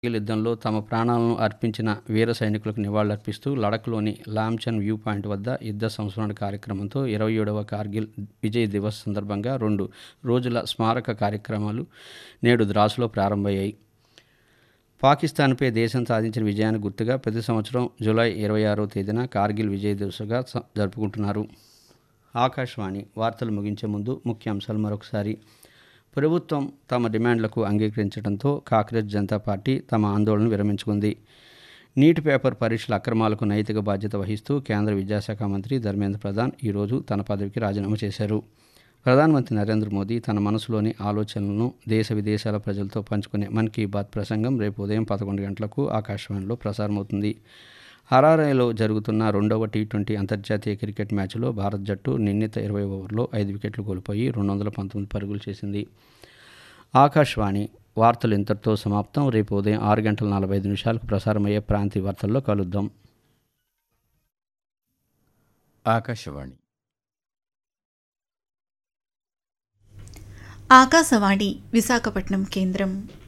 కార్గిల్ యుద్ధంలో తమ ప్రాణాలను అర్పించిన వీర సైనికులకు నివాళులర్పిస్తూ లడఖ్లోని లామ్చన్ వ్యూ పాయింట్ వద్ద యుద్ధ సంస్మరణ కార్యక్రమంతో ఇరవై ఏడవ కార్గిల్ విజయ్ దివస్ సందర్భంగా రెండు రోజుల స్మారక కార్యక్రమాలు నేడు ద్రాసులో ప్రారంభమయ్యాయి పాకిస్తాన్పై దేశం సాధించిన విజయాన్ని గుర్తుగా ప్రతి సంవత్సరం జూలై ఇరవై ఆరో తేదీన కార్గిల్ విజయ్ దివస్గా స- జరుపుకుంటున్నారు ఆకాశవాణి వార్తలు ముగించే ముందు ముఖ్యాంశాలు మరొకసారి ప్రభుత్వం తమ డిమాండ్లకు అంగీకరించడంతో కాంగ్రెస్ జనతా పార్టీ తమ ఆందోళన విరమించుకుంది నీటి పేపర్ పరీక్షల అక్రమాలకు నైతిక బాధ్యత వహిస్తూ కేంద్ర విద్యాశాఖ మంత్రి ధర్మేంద్ర ప్రధాన్ ఈరోజు తన పదవికి రాజీనామా చేశారు ప్రధానమంత్రి నరేంద్ర మోదీ తన మనసులోని ఆలోచనలను దేశ విదేశాల ప్రజలతో పంచుకునే మన్ కీ బాత్ ప్రసంగం రేపు ఉదయం పదకొండు గంటలకు ఆకాశవాణిలో ప్రసారమవుతుంది హరారేలో జరుగుతున్న రెండవ టీ ట్వంటీ అంతర్జాతీయ క్రికెట్ మ్యాచ్లో భారత్ జట్టు నిర్ణీత ఇరవై ఓవర్లో ఐదు వికెట్లు కోల్పోయి రెండు వందల పంతొమ్మిది పరుగులు చేసింది ఆకాశవాణి వార్తలు ఇంతటితో సమాప్తం రేపు ఉదయం ఆరు గంటల నలభై ఐదు నిమిషాలకు ప్రసారమయ్యే ప్రాంతీయ వార్తల్లో కలుద్దాం ఆకాశవాణి ఆకాశవాణి విశాఖపట్నం కేంద్రం